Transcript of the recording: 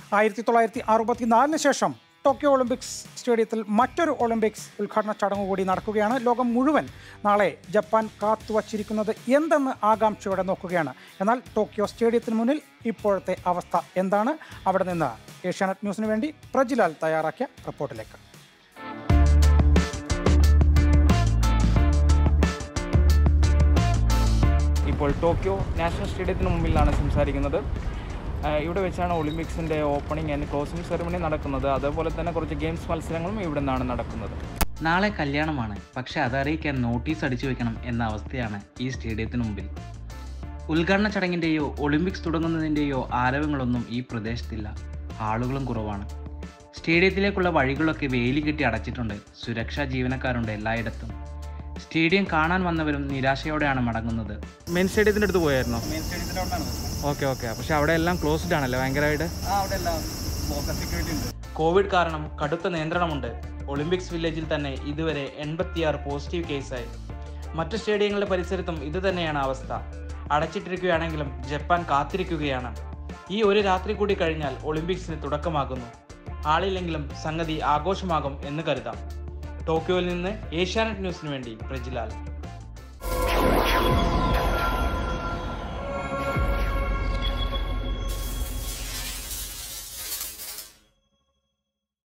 ആയിരത്തി തൊള്ളായിരത്തി അറുപത്തിനാലിന് ശേഷം ടോക്കിയോ ഒളിമ്പിക്സ് സ്റ്റേഡിയത്തിൽ മറ്റൊരു ഒളിമ്പിക്സ് ഉദ്ഘാടന ചടങ്ങ് കൂടി നടക്കുകയാണ് ലോകം മുഴുവൻ നാളെ ജപ്പാൻ കാത്തുവച്ചിരിക്കുന്നത് എന്തെന്ന് ആകാംക്ഷയോടെ നോക്കുകയാണ് എന്നാൽ ടോക്കിയോ സ്റ്റേഡിയത്തിന് മുന്നിൽ ഇപ്പോഴത്തെ അവസ്ഥ എന്താണ് അവിടെ നിന്ന് ഏഷ്യാനെറ്റ് ന്യൂസിന് വേണ്ടി പ്രജിലാൽ തയ്യാറാക്കിയ റിപ്പോർട്ടിലേക്ക് ഇപ്പോൾ ടോക്കിയോ നാഷണൽ സ്റ്റേഡിയത്തിന് മുമ്പിലാണ് സംസാരിക്കുന്നത് ആ, ഇവിടെ വെച്ചാണ് ഒളിമ്പിക്സിൻ്റെ ഓപ്പണിംഗ് ആൻഡ് ക്ലോസിംഗ് സെറമണി നടക്കുന്നത് അതേപോലെ തന്നെ കുറച്ച് ഗെയിംസ് മത്സരങ്ങളും ഇവിടെ നിന്നാണ് നടക്കുന്നത് നാളെ കല്യാണമാണ് പക്ഷെ അതറിയിക്കാൻ നോട്ടീസ് അടിച്ചു വെക്കണം എന്ന അവസ്ഥയാണ് ഈ സ്റ്റേഡിയത്തിന് മുമ്പിൽ ഉദ്ഘാടന ചടങ്ങിൻ്റെയോ ഒളിമ്പിക്സ് തുടങ്ങുന്നതിൻ്റെയോ ആരവങ്ങളൊന്നും ഈ പ്രദേശത്തില്ല ആളുകളും കുറവാണ് സ്റ്റേഡിയത്തിലേക്കുള്ള വഴികളൊക്കെ വേലി കെട്ടി അടച്ചിട്ടുണ്ട് സുരക്ഷാ ജീവനക്കാരുണ്ട് എല്ലായിടത്തും സ്റ്റേഡിയം കാണാൻ വന്നവരും നിരാശയോടെയാണ് മടങ്ങുന്നത് മെയിൻ സ്റ്റേഡിയത്തിൻ്റെ അടുത്ത് പോയായിരുന്നോ ഓക്കെ ഓക്കെ പക്ഷെ അവിടെ എല്ലാം ക്ലോസ്ഡ് ആണല്ലോ ഭയങ്കരമായിട്ട് കോവിഡ് കാരണം കടുത്ത നിയന്ത്രണമുണ്ട് ഒളിമ്പിക്സ് വില്ലേജിൽ തന്നെ ഇതുവരെ എൺപത്തിയാറ് പോസിറ്റീവ് കേസായി മറ്റു സ്റ്റേഡിയങ്ങളുടെ പരിസരത്തും ഇത് തന്നെയാണ് അവസ്ഥ അടച്ചിട്ടിരിക്കുകയാണെങ്കിലും ജപ്പാൻ കാത്തിരിക്കുകയാണ് ഈ ഒരു രാത്രി കൂടി കഴിഞ്ഞാൽ ഒളിമ്പിക്സിന് തുടക്കമാകുന്നു ആളില്ലെങ്കിലും സംഗതി ആഘോഷമാകും എന്ന് കരുതാം ടോക്കിയോയിൽ നിന്ന് ഏഷ്യാനെറ്റ് ന്യൂസിന് വേണ്ടി പ്രജിലാൽ